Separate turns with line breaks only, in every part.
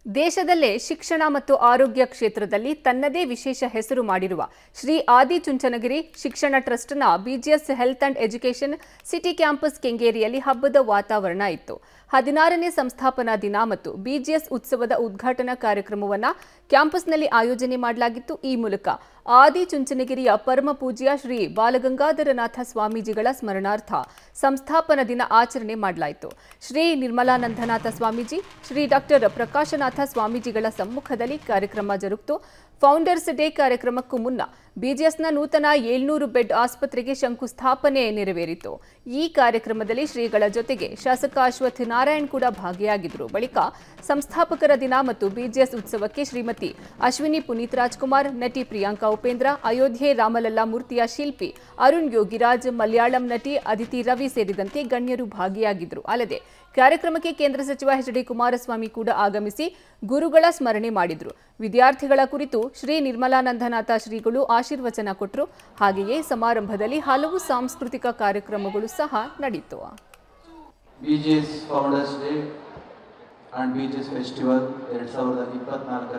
ದೇಶದಲ್ಲೇ ಶಿಕ್ಷಣ ಮತ್ತು ಆರೋಗ್ಯ ಕ್ಷೇತ್ರದಲ್ಲಿ ತನ್ನದೇ ವಿಶೇಷ ಹೆಸರು ಮಾಡಿರುವ ಶ್ರೀ ಆದಿಚುಂಚನಗಿರಿ ಶಿಕ್ಷಣ ಟ್ರಸ್ಟ್ನ BGS health and education city campus ಕೆಂಗೇರಿಯಲ್ಲಿ ಹಬ್ಬದ ವಾತಾವರಣ ಇತ್ತು ಹದಿನಾರನೇ ಸಂಸ್ಥಾಪನಾ ದಿನ ಮತ್ತು ಬಿಜಿಎಸ್ ಉತ್ಸವದ ಉದ್ಘಾಟನಾ ಕಾರ್ಯಕ್ರಮವನ್ನು ಕ್ಯಾಂಪಸ್ನಲ್ಲಿ ಆಯೋಜನೆ ಮಾಡಲಾಗಿತ್ತು ಈ ಮೂಲಕ ಆದಿಚುಂಚನಗಿರಿಯ ಪರಮ ಪೂಜ್ಯ ಶ್ರೀ ಬಾಲಗಂಗಾಧರನಾಥ ಸ್ವಾಮೀಜಿಗಳ ಸ್ಮರಣಾರ್ಥ ಸಂಸ್ಥಾಪನಾ ದಿನ ಆಚರಣೆ ಮಾಡಲಾಯಿತು ಶ್ರೀ ನಿರ್ಮಲಾನಂದನಾಥ ಸ್ವಾಮೀಜಿ ಶ್ರೀ ಡಾಕ್ಟರ್ ಪ್ರಕಾಶನಾಥ ಸ್ವಾಮೀಜಿಗಳ ಸಮ್ಮುಖದಲ್ಲಿ ಕಾರ್ಯಕ್ರಮ ಜರುಗಿತು ಫೌಂಡರ್ಸ್ ಡೇ ಕಾರ್ಯಕ್ರಮಕ್ಕೂ ಮುನ್ನ ಬಿಜಿಎಸ್ನ ನೂತನ ಏಳ್ನೂರು ಬೆಡ್ ಆಸ್ಪತ್ರೆಗೆ ಶಂಕುಸ್ಥಾಪನೆ ನೆರವೇರಿತು ಈ ಕಾರ್ಯಕ್ರಮದಲ್ಲಿ ಶ್ರೀಗಳ ಜೊತೆಗೆ ಶಾಸಕ ಅಶ್ವಥ್ ನಾರಾಯಣ್ ಕೂಡ ಭಾಗಿಯಾಗಿದ್ದರು ಬಳಿಕ ಸಂಸ್ಥಾಪಕರ ದಿನ ಮತ್ತು ಬಿಜಿಎಸ್ ಉತ್ಸವಕ್ಕೆ ಶ್ರೀಮತಿ ಅಶ್ವಿನಿ ಪುನೀತ್ ರಾಜ್ಕುಮಾರ್ ನಟಿ ಪ್ರಿಯಾಂಕಾ ಉಪೇಂದ್ರ ಅಯೋಧ್ಯೆ ರಾಮಲಲ್ಲಾ ಮೂರ್ತಿಯ ಶಿಲ್ಪಿ ಅರುಣ್ ಯೋಗಿರಾಜ್ ಮಲಯಾಳಂ ನಟಿ ಅದಿತಿ ರವಿ ಸೇರಿದಂತೆ ಗಣ್ಯರು ಭಾಗಿಯಾಗಿದ್ದರು ಅಲ್ಲದೆ ಕಾರ್ಯಕ್ರಮಕ್ಕೆ ಕೇಂದ್ರ ಸಚಿವ ಎಚ್ ಡಿ ಕುಮಾರಸ್ವಾಮಿ ಕೂಡ ಆಗಮಿಸಿ ಗುರುಗಳ ಸ್ಮರಣೆ ಮಾಡಿದರು ವಿದ್ಯಾರ್ಥಿಗಳ ಕುರಿತು ಶ್ರೀ ನಿರ್ಮಲಾನಂದನಾಥ ಶ್ರೀಗಳು ಆಶೀರ್ವಚನ ಕೊಟ್ಟರು ಹಾಗೆಯೇ ಸಮಾರಂಭದಲ್ಲಿ ಹಲವು ಸಾಂಸ್ಕೃತಿಕ ಕಾರ್ಯಕ್ರಮಗಳು ಸಹ ನಡೆಯಿತು
BGS founders day and B G S festival ಎರಡು ಸಾವಿರದ ಇಪ್ಪತ್ನಾಲ್ಕರ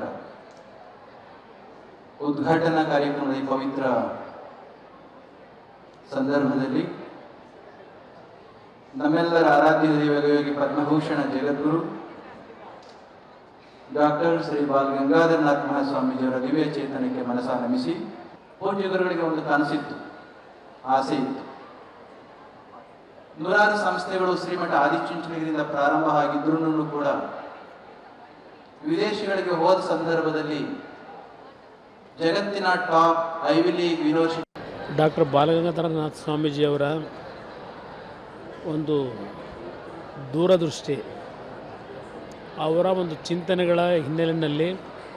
ಉದ್ಘಾಟನಾ ಕಾರ್ಯಕ್ರಮದ ಈ ಪವಿತ್ರ ಸಂದರ್ಭದಲ್ಲಿ ನಮ್ಮೆಲ್ಲರ ಆರಾಧ್ಯ ದೈವಯೋಗಿ ಪದ್ಮಭೂಷಣ ಜಗದ್ಗುರು ಡಾಕ್ಟರ್ ಶ್ರೀ ಬಾಲ್ ಗಂಗಾಧರನಾಥ್ ಮಹಾಸ್ವಾಮೀಜಿಯವರ ದಿವ್ಯ ಚೇತನಕ್ಕೆ ಮನಸ ನಮಿಸಿ ಪೂಜ್ಯ ಗುರುಗಳಿಗೆ ಒಂದು ಕನಸಿತ್ತು ಆಸೆ ಇತ್ತು ನೂರಾರು ಸಂಸ್ಥೆಗಳು ಶ್ರೀಮಠ ಆದಿಚುಂಚನಗಿರಿಯಿಂದ ಪ್ರಾರಂಭ ಆಗಿದ್ರೂ ಕೂಡ ವಿದೇಶಗಳಿಗೆ ಹೋದ ಸಂದರ್ಭದಲ್ಲಿ ಜಗತ್ತಿನ top Ivy League university
doctor Balagangadharanatha ಸ್ವಾಮೀಜಿಯವರ ಒಂದು ದೂರದೃಷ್ಟಿ ಅವರ ಒಂದು ಚಿಂತನೆಗಳ ಹಿನ್ನೆಲೆಯಲ್ಲಿ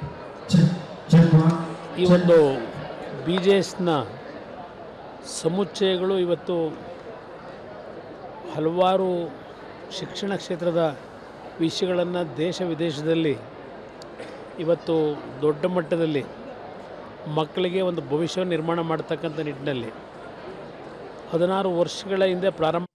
ಈ ಒಂದು ಬಿ ಜೆ ಎಸ್ನ ಸಮುಚ್ಚಯಗಳು ಇವತ್ತು ಹಲವಾರು ಶಿಕ್ಷಣ ಕ್ಷೇತ್ರದ ವಿಷಯಗಳನ್ನು ದೇಶ ವಿದೇಶದಲ್ಲಿ ಇವತ್ತು ದೊಡ್ಡ ಮಟ್ಟದಲ್ಲಿ ಮಕ್ಕಳಿಗೆ ಒಂದು ಭವಿಷ್ಯವನ್ನು ನಿರ್ಮಾಣ ಮಾಡ್ತಕ್ಕಂಥ ನಿಟ್ಟಿನಲ್ಲಿ ಹದಿನಾರು ವರ್ಷಗಳ ಹಿಂದೆ ಪ್ರಾರಂಭ